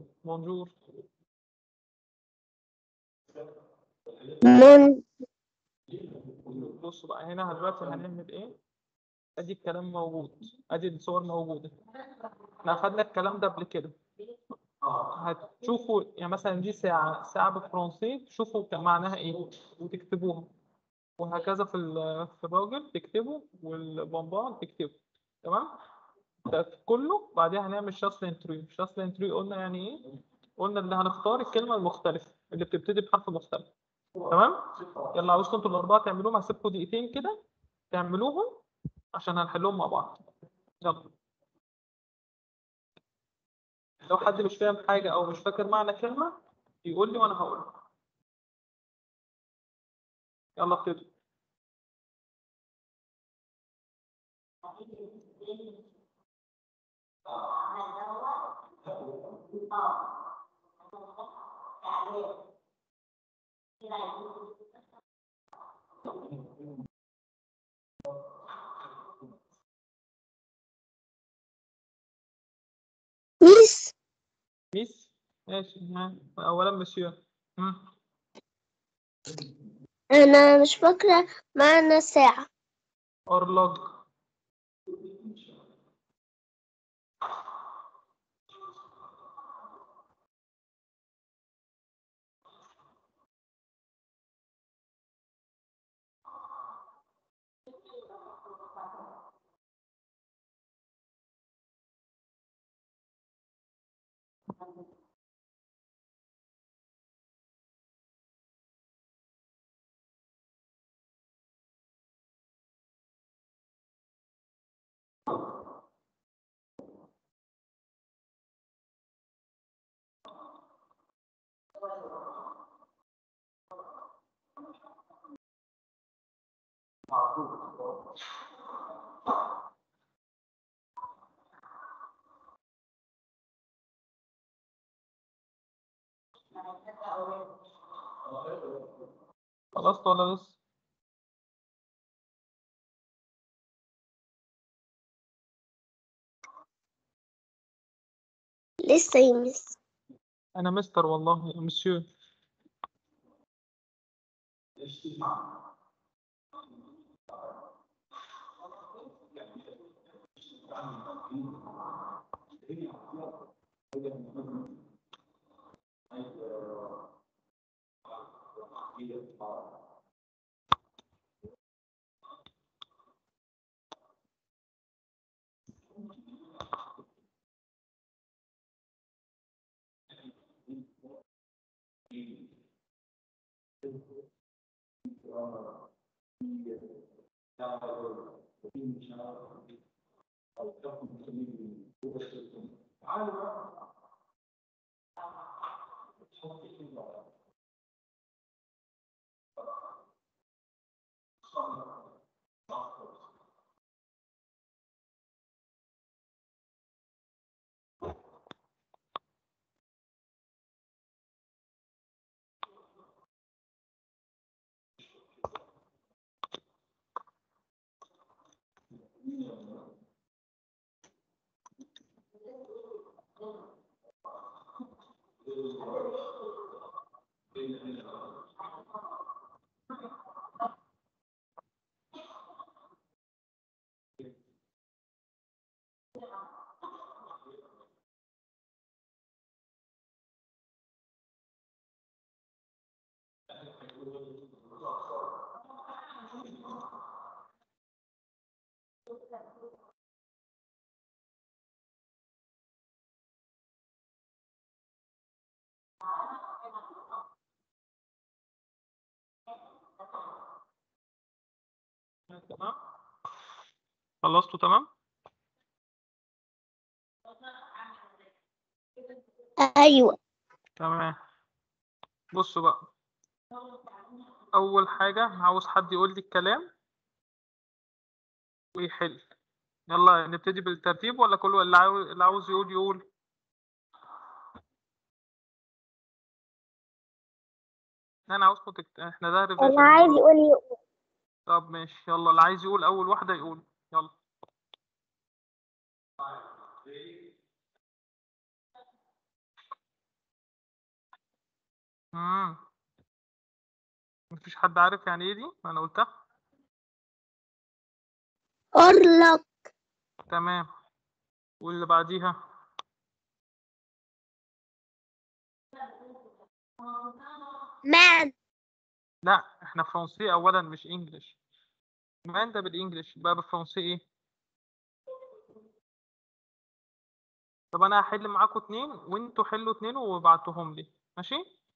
بونجور من بصوا بقى هنا دلوقتي هنعمل ايه ادي الكلام موجود ادي الصور موجوده احنا اخدنا الكلام ده قبل كده هتشوفوا يعني مثلا دي ساعة ساعة بالفرنسي تشوفوا كان معناها ايه وتكتبوها وهكذا في ال- في الراجل تكتبوا والبمبان تكتبوا تمام ده كله بعدها هنعمل شاس انتري شاس انتري قلنا يعني ايه قلنا ان هنختار الكلمة المختلفة اللي بتبتدي بحرف مختلف تمام يلا عاوزكم انتوا الأربعة تعملوهم هسيبكم دقيقتين كده تعملوهم عشان هنحلهم مع بعض يلا لو حد مش فاهم حاجة أو مش فاكر معنى كلمة يقول لي وأنا هقول يلا ابتدوا ميس ميس ماشي ها أولا مسيو هم. أنا مش فاكرة معنى ساعة أورلوج خلصت ولا لسه؟ لسه يا ميس أنا مستر والله يا مسيو تمام خلصتوا تمام؟ أيوة تمام بصوا بقى أول حاجة عاوز حد يقول لي الكلام ويحل يلا نبتدي بالترتيب ولا كله اللي عاوز اللي عاوز يقول يقول أنا عاوزكم تكت... احنا ده اللي ريفيجن عايز يقول يقول طب ماشي يلا اللي عايز يقول أول واحدة يقول يلا امم مفيش حد عارف يعني ايه دي انا قلتها أرلق تمام واللي بعديها مان لا احنا فرنسي اولا مش انجلش مان ده بالانجلش بقى بالفرنسي ايه طب انا هحل معاكم اتنين وانتوا حلوا اتنين وابعتوهم لي ماشي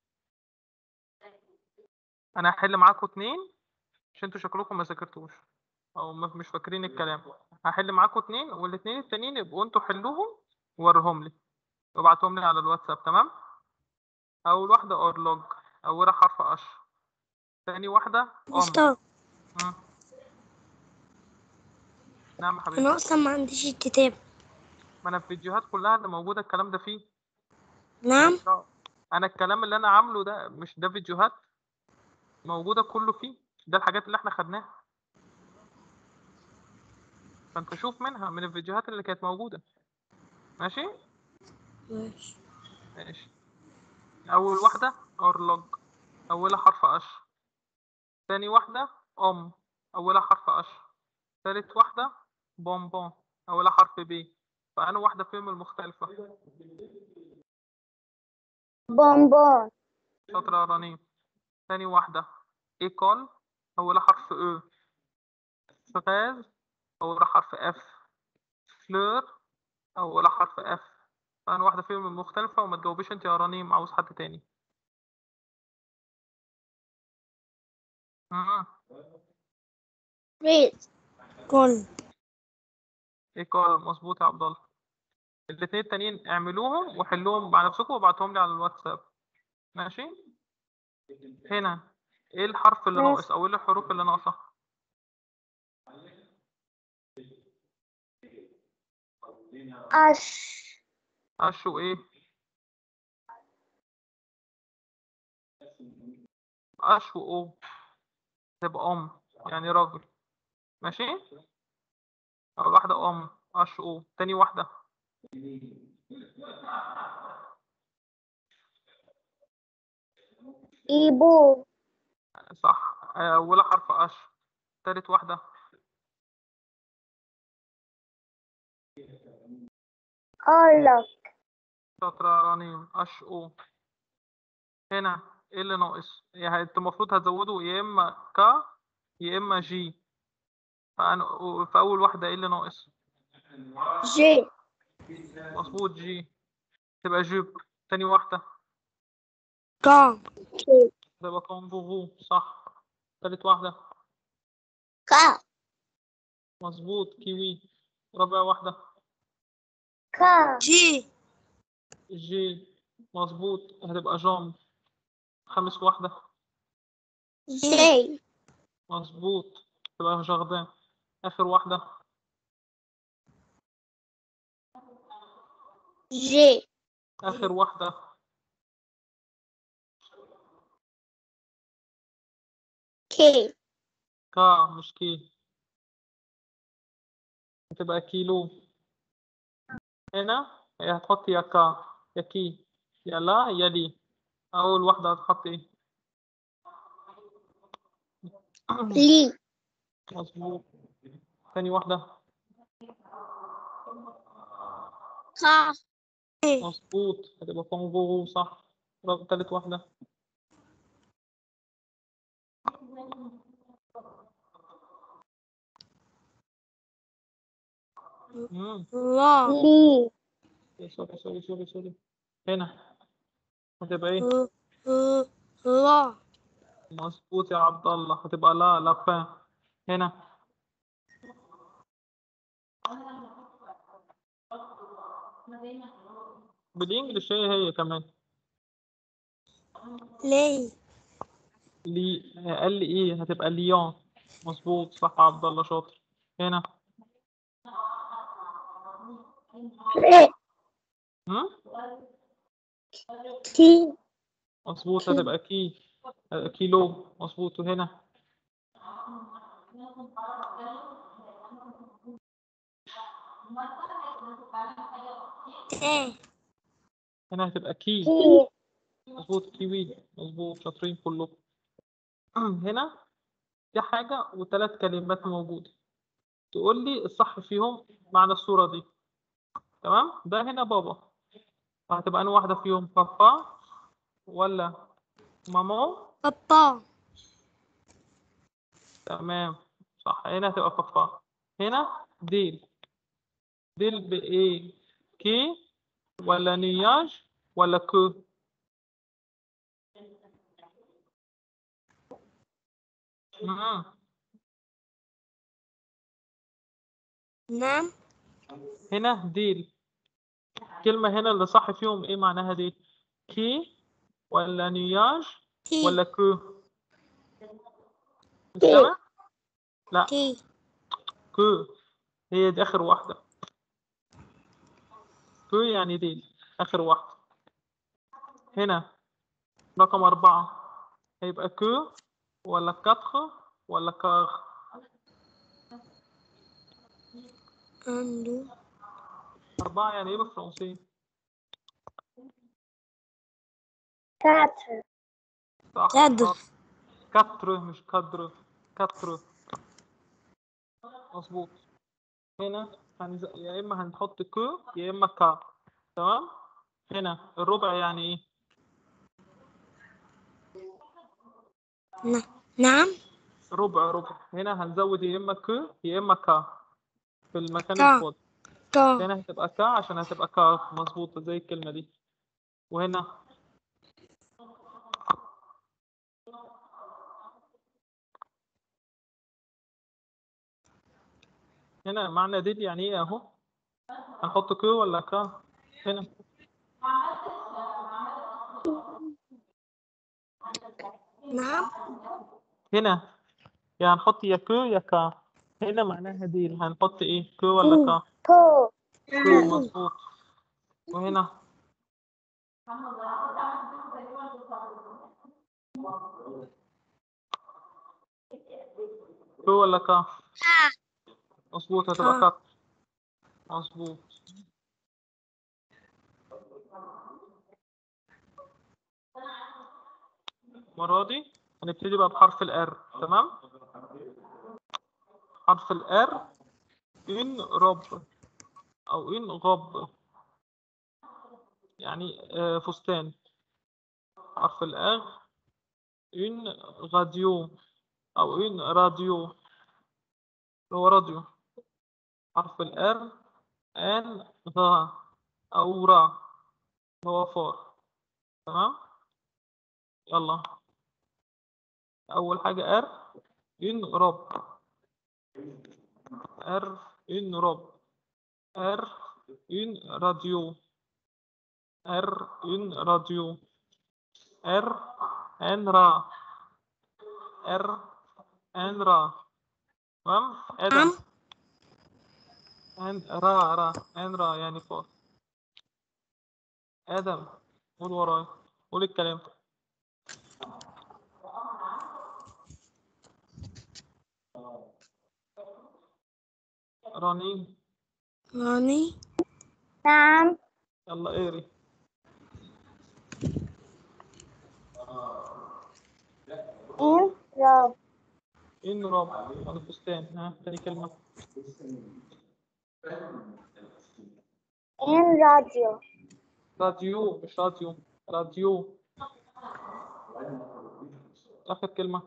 انا هحل معاكم اتنين عشان انتوا شكلكم ما ذاكرتوش او ما- مش فاكرين الكلام هحل معاكم اتنين والاتنين التانيين يبقوا انتوا حلوهم ووريهم لي وابعتهم لي على الواتساب تمام اول واحده اورلوج اولها حرف اش تاني واحده ام مستر مم. نعم يا حبيبي أنا أصلا ما عنديش الكتاب ما انا الفيديوهات كلها اللي موجوده الكلام ده فيه نعم انا الكلام اللي انا عامله ده مش ده فيديوهات موجوده كله فيه ده الحاجات اللي احنا خدناها فانت شوف منها من الفيديوهات اللي كانت موجوده ماشي ماشي ماشي اول واحده اورلوج اولها حرف اش تاني واحده ام اولها حرف اش تالت واحده بونبون اولها حرف بي فانا واحده فيهم المختلفه بونبون شاطرة يا رنيم تاني واحدة إيكول أولها حرف أو فغاز أولها حرف أف فلور أولها حرف أف فأنا واحدة فيهم المختلفة وما تجاوبيش أنت يا رنيم عاوز حد تاني مم. ريد كل إيكول مظبوط يا عبد الله الاتنين التانيين اعملوهم وحلوهم مع نفسكم وابعتوهم لي على الواتساب ماشي هنا ايه الحرف اللي ماشي. ناقص او ايه الحروف اللي ناقصة أش أشو ايه أشو أو تبقى أم يعني راجل ماشي أول واحدة أم أش أو تاني واحدة إيبو صح أولها حرف أش تالت واحدة أرلق شاطرة يا رنيم أش أو هنا ايه اللي ناقص يعني انت المفروض هتزودوا يا إما كا يا إما جي فأنا في أول واحدة ايه اللي ناقص جي مظبوط جي تبقى جيب تاني واحدة كام كي تبقى كونغورو صح تالت واحدة كا مظبوط كيوي رابع واحدة كا جي جي مظبوط هتبقى جامب خامس واحدة جي مظبوط تبقى جاردين آخر واحدة جي آخر واحدة كي كا مش كي هتبقى كيلو هنا هي هتحط يا كا يا كي يا لا يا لي أول واحدة هتحط إيه لي مظبوط تاني واحدة كا مظبوط هتبقى كونغورو صح رابع تالت واحدة مم. لا لي سوري سوري سوري سوري هنا هتبقى ايه لا مظبوط يا عبد الله هتبقى لا لا فا هنا بالانجلش هي هي كمان لي لي قال لي ايه هتبقى ليون مظبوط صح يا عبد الله شاطر هنا ري هم؟ كي مظبوط هتبقى كي آه، كيلو مظبوط وهنا تي هنا هتبقى كي كي مظبوط كيوي مظبوط شاطرين كلكم هنا في حاجة وثلاث كلمات موجودة تقول لي الصح فيهم معنى الصورة دي تمام ده هنا بابا هتبقى أنا واحدة فيهم بابا ولا ماما بابا تمام صح هنا هتبقى بابا هنا ديل ديل بإيه كي ولا نياج ولا كو مم. نعم هنا ديل كلمة هنا اللي صح فيهم ايه معناها ديل كي ولا نياج تي ولا كو مش سامع؟ لا تي كو هي دي آخر واحدة كو يعني ديل آخر واحدة هنا رقم أربعة هيبقى كو ولا كاتخ ولا كاغ عنده أربعة يعني إيه بالفرنسي؟ كاتر صح كادر صح. كاتر مش كادر كاتر مظبوط هنا هنز... يا إما هنحط كو يا إما كا تمام هنا الربع يعني إيه؟ ن- نعم ربع ربع هنا هنزود يا إما كو يا إما كا في المكان كا. الفاضي كا هنا هتبقى كا عشان هتبقى كا مظبوطة زي الكلمة دي وهنا هنا معنى ديل يعني ايه اهو هنحط كو ولا كا هنا نعم هنا يا هنحط يا كو يا كا هنا معناها ديل هنحط ايه كو ولا كا كو كو مظبوط وهنا كو ولا كا مظبوط هتبقى كا. كات مظبوط المرة دي هنبتدي بقى بحرف الار تمام حرف الار إن رب أو إن غب يعني آه، فستان حرف الآغ إن غاديو أو إن راديو اللي هو راديو حرف الآر آن غا أو را اللي هو فار تمام يلا أول حاجة آر إن رب آر إن رب آر إن راديو آر إن راديو آر إن را آر إن را تمام آدم نعم إن را را إن را يعني فار آدم قول وراي قول الكلام رنين راني نعم يلا اقري إن رب إن رب على الفستان ها تاني كلمة إن راديو راديو مش راديو راديو آخر كلمة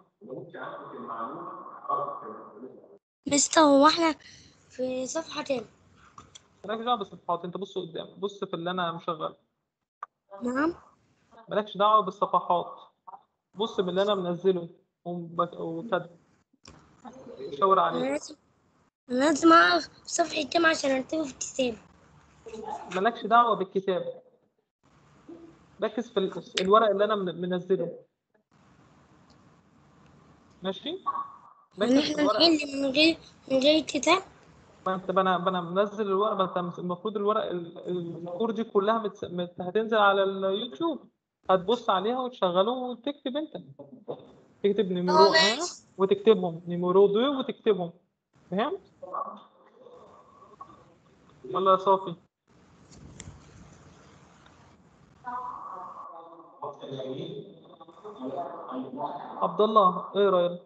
مستر هو احنا في صفحة كام؟ مالكش دعوة بالصفحات انت بص قدام بص في اللي انا مشغل نعم مالكش دعوة بالصفحات بص باللي انا منزله وب- وكده شاور أنا عليه لازم أنا لازم أعرف صفحة كام عشان أكتبه في الكتاب مالكش دعوة بالكتاب ركز في ال- الورق اللي انا من- منزله ماشي إن ركز في احنا الورق نحل من غير من غير كتاب ما انت انا انا منزل الورق ما انت المفروض الورق ال- الكور دي كلها متس... مت... هتنزل على اليوتيوب هتبص عليها وتشغله وتكتب انت تكتب نيميرو اه 1 ماشي وتكتبهم نيميرو 2 وتكتبهم فهمت؟ يلا يا صافي عبد الله اقرا يلا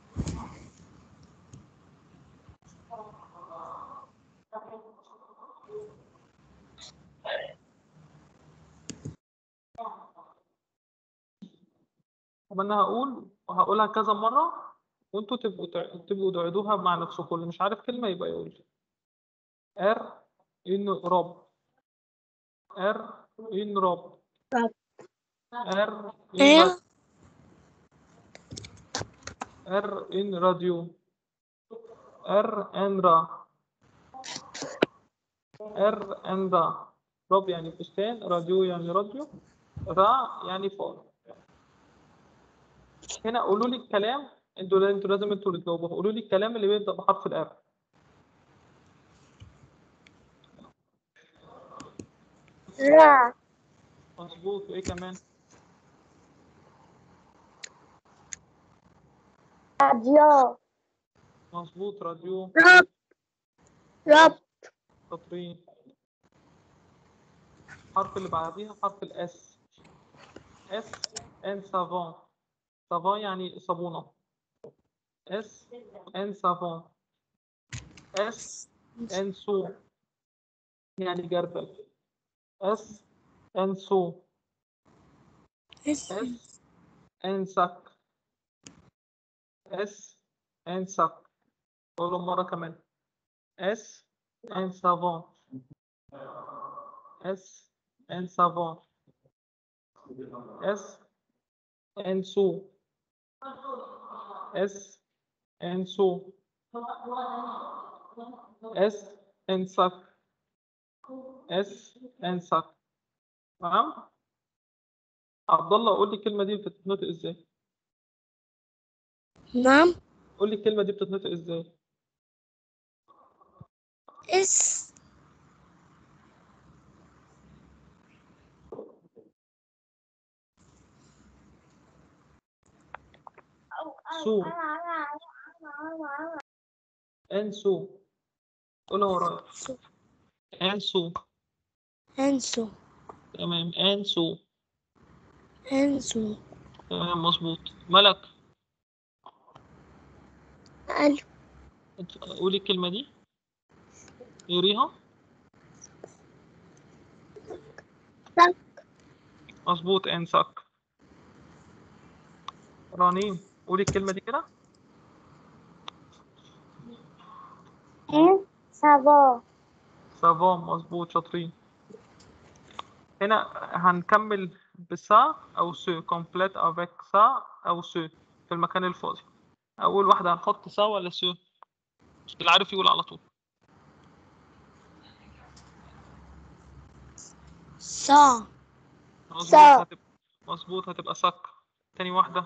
طب انا هقول وهقولها كذا مرة وانتوا تبقوا تع- تبقوا تعيدوها مع نفسكم اللي مش عارف كلمة يبقى يقول لي ار ان رب ار ان رب رب. ار ان ايه راديو. ار ان راديو ار ان را ار ان را رب يعني فستان راديو يعني راديو را يعني فار هنا قولوا لي الكلام انتوا انتوا لازم انتوا اللي تجاوبوا قولوا لي الكلام اللي بيبدأ بحرف الار را مظبوط وايه كمان راديو مظبوط راديو رب رب شاطرين الحرف اللي بعديها حرف الاس اس ان سافون سافون يعني صابونة اس ان سافون اس ان سو يعني جردل اس ان سو اس اس ان سك اس ان سك قولوا مرة كمان اس ان سافون اس ان سافون اس ان سو اس ان سو اس ان سك اس ان سك تمام عبد الله قول لي الكلمة دي بتتنطق ازاي نعم قول لي الكلمة دي بتتنطق ازاي اس سو ان سو قولها ورايا سو ان سو انسو تمام ان سو انسو تمام مظبوط ملك الف انت- قولي الكلمة دي قريها سك. مظبوط انسك رنيم قولي الكلمة دي كده ان سافو سافون مظبوط شاطرين هنا هنكمل بسا أو سو كومبليت افيك سا أو سو في المكان الفاضي أول واحدة هنحط سا ولا سو اللي عارف يقول على طول صا مظبوط سا. هتبقى مظبوط هتبقى سك تاني واحدة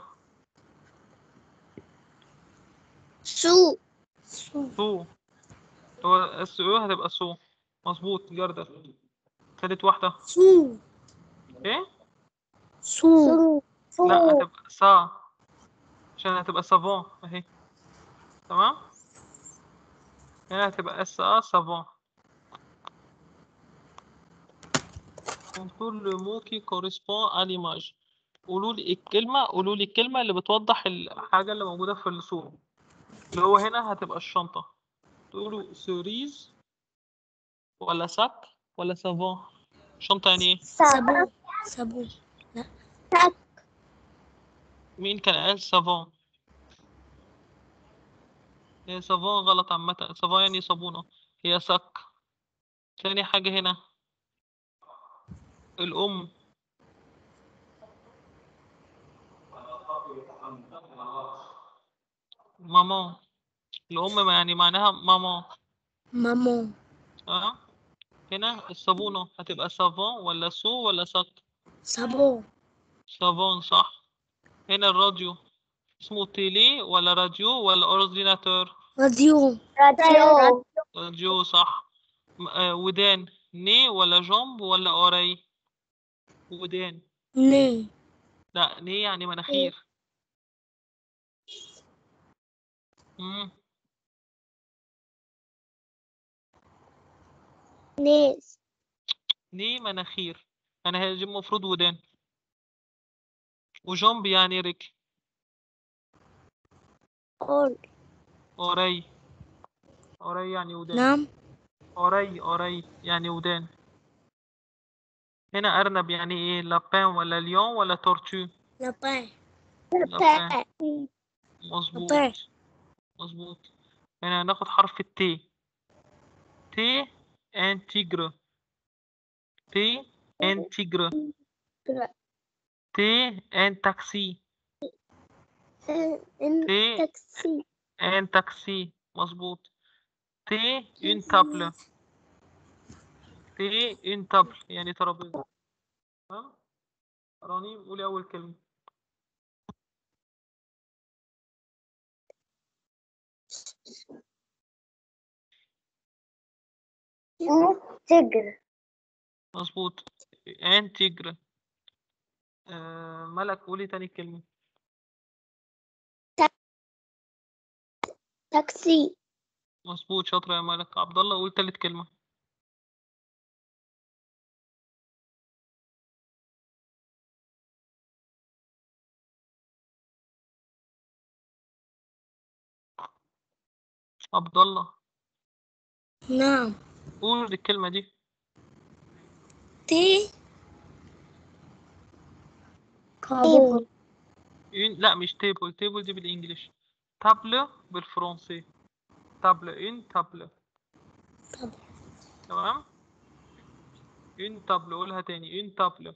سو سو سو هو الس او هتبقى سو مظبوط جردل تالت واحدة سو ايه سو سو لا هتبقى سا عشان هتبقى سافون اهي تمام هنا هتبقى اس ا سافون contour le mot qui correspond à l'image قولوا لي الكلمة قولوا لي الكلمة اللي بتوضح الحاجة اللي موجودة في الصورة اللي هو هنا هتبقى الشنطة تقولوا سوريز ولا ساك ولا سافون شنطة يعني ايه صابون صابون مين كان قال سافون هي سافون غلط عامة سافون يعني صابونة هي ساك تاني حاجة هنا الأم ماما الأم يعني معناها ماما مامون تمام هنا الصابونة هتبقى سافون ولا سو ولا ساك صابون سافون صح هنا الراديو اسمه تيلي ولا راديو ولا أورديناتور راديو راديو راديو صح م- آه، ودان ني ولا جنب ولا أوري ودان ني لا ني يعني مناخير مم. نيس ني مناخير أنا هي دي المفروض ودان وجنب يعني رجل أول أوري أوري يعني ودان نعم أوري أوري يعني ودان هنا أرنب يعني إيه لابان ولا ليون ولا تورتو لابان لابان مظبوط لابان مظبوط هنا ناخد حرف التي تي ان تيجر تي ان تيجر تي ان تاكسي تي تاكسي ان تاكسي مظبوط تي اون تابل تي اون تابل يعني ترابيزة تمام رنيم قولي أول كلمة تجر مظبوط ان تيجر آه ملك قولي تاني كلمة تاكسي مظبوط شاطرة يا ملك عبد الله قول تالت كلمة عبد الله نعم قول الكلمة دي تي كابول une لا مش تيبل تيبل دي بالانجلش تابل بالفرنسي تابل ان تابل طب تمام ان تابل قولها تاني ان تابل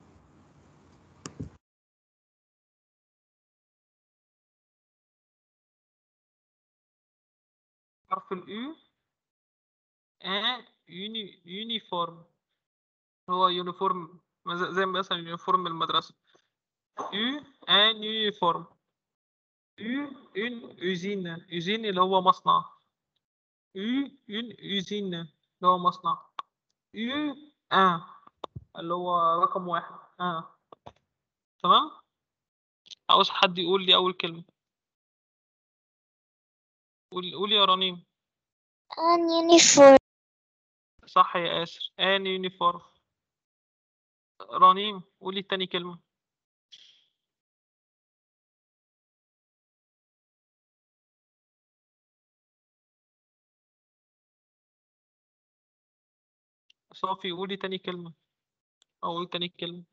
حرف اليو ان يوني يونيفورم هو يونيفورم مز- زي مثلا يونيفورم المدرسة يو ان يونيفورم يو ان usine usine اللي هو مصنع يو ان usine اللي هو مصنع يو ان اللي هو رقم واحد اه تمام عاوز حد يقول لي أول كلمة قول قول يا رنيم ان يونيفورم صح يا آسر ان يونيفورم رنيم قولي تاني كلمة صافي قولي تاني كلمة أو قول تاني كلمة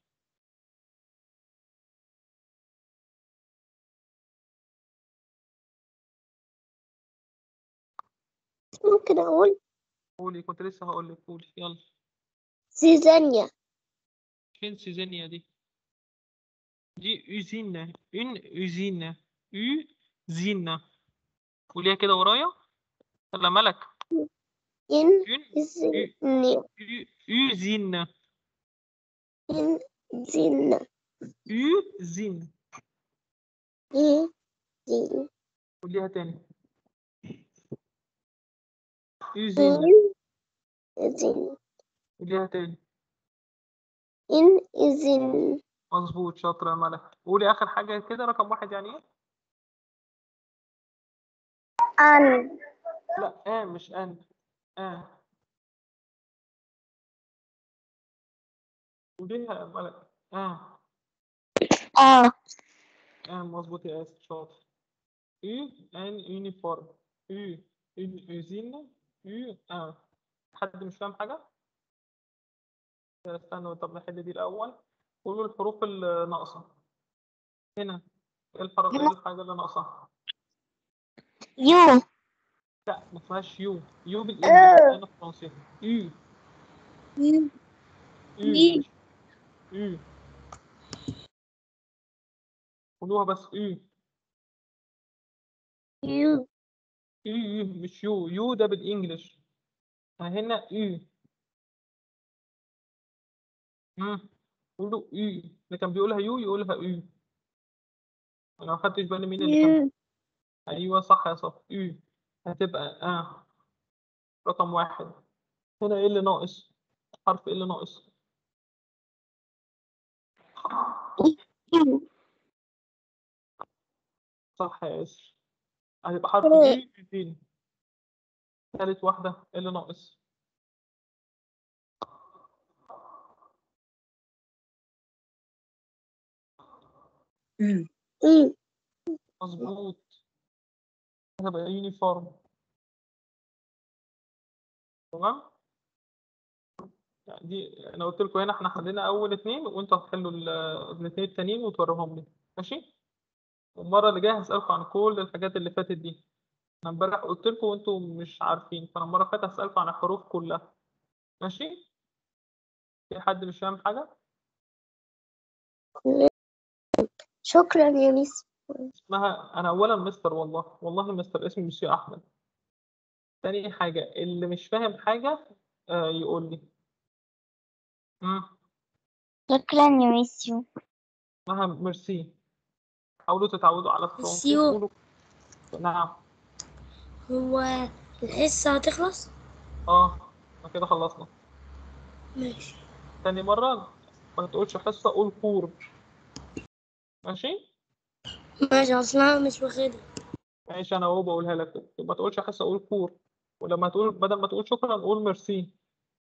ممكن اقول قولي كنت لسه هقول لك قولي يلا زيزانيا فين سيزينيا دي دي usine une usine usine قوليها كده ورايا يلا ملك ان une زينيا u- usine ان زينة usine ان زين قوليها تاني usine ان زين قوليها تاني ان زين مظبوط شاطرة يا ملك قولي آخر حاجة كده رقم واحد يعني إيه؟ ان لا آه مش أن آه قوليها يا ملك آه اه آه مظبوط يا آسف شاطر U ان يونيفورم U une usine U un حد مش فاهم حاجة؟ استنوا طب نحل دي الأول قولوا الحروف الناقصة هنا ايه الحرف ايه الحاجة اللي ناقصة؟ يو لا ما اسمهاش يو يو بالانجلش انا فرنسي يو يو يو يي. مش يو قولوها بس يو يو يو يو مش يو يو ده بالانجلش هنا يو امم قولوا يو اللي كان بيقولها يو يقولها يو انا ما خدتش بالي مين اللي كان يو ايوه صح يا صف يو هتبقى اه رقم واحد هنا ايه اللي ناقص حرف ايه اللي ناقص يو صح يا ياسر هتبقى حرف إيه. ايه يوزين ثالث واحدة ايه اللي ناقص مم. إي مظبوط هتبقى يونيفورم تمام يعني دي انا قلت لكم هنا احنا حلينا اول اتنين وانتوا هتحلوا ال- الاتنين التانيين وتوروهم لي ماشي والمره اللي جايه هسالكم عن كل الحاجات اللي فاتت دي انا امبارح قلت لكم وانتوا مش عارفين فانا المره اللي فاتت هسالكم عن الحروف كلها ماشي في حد مش فاهم حاجه شكرا يا ميس اسمها انا اولا مستر والله والله مستر اسمي مسيو احمد تاني حاجه اللي مش فاهم حاجه آه يقول لي امم شكرا يا ميسيو اسمها ميرسي حاولوا تتعودوا على الفرنسي ميرسيو. قولوا نعم هو الحصة هتخلص اه ما كده خلصنا ماشي تاني مرة ما تقولش حصة قول كور ماشي ماشي اصلا مش واخدها ماشي انا اهو بقولها لك ما تقولش حصة قول كور ولما تقول بدل ما تقول شكرا قول ميرسي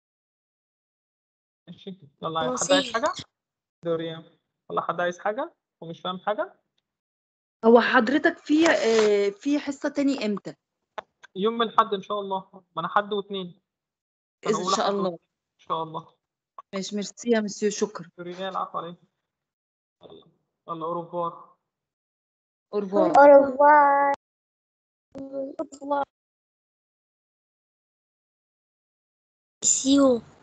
ماشي يلا حد عايز ميرسي. حاجة دوريان ولا حد عايز حاجة ومش فاهم حاجة هو حضرتك في آه، في حصة تاني امتى يوم من الحد ان شاء الله ما انا حد واثنين ان شاء الله ان شاء الله ماشي ميرسي يا مسيو شكرا دوريان العفو عليك يلا يلا اوروبار أوربار أوروبار سيو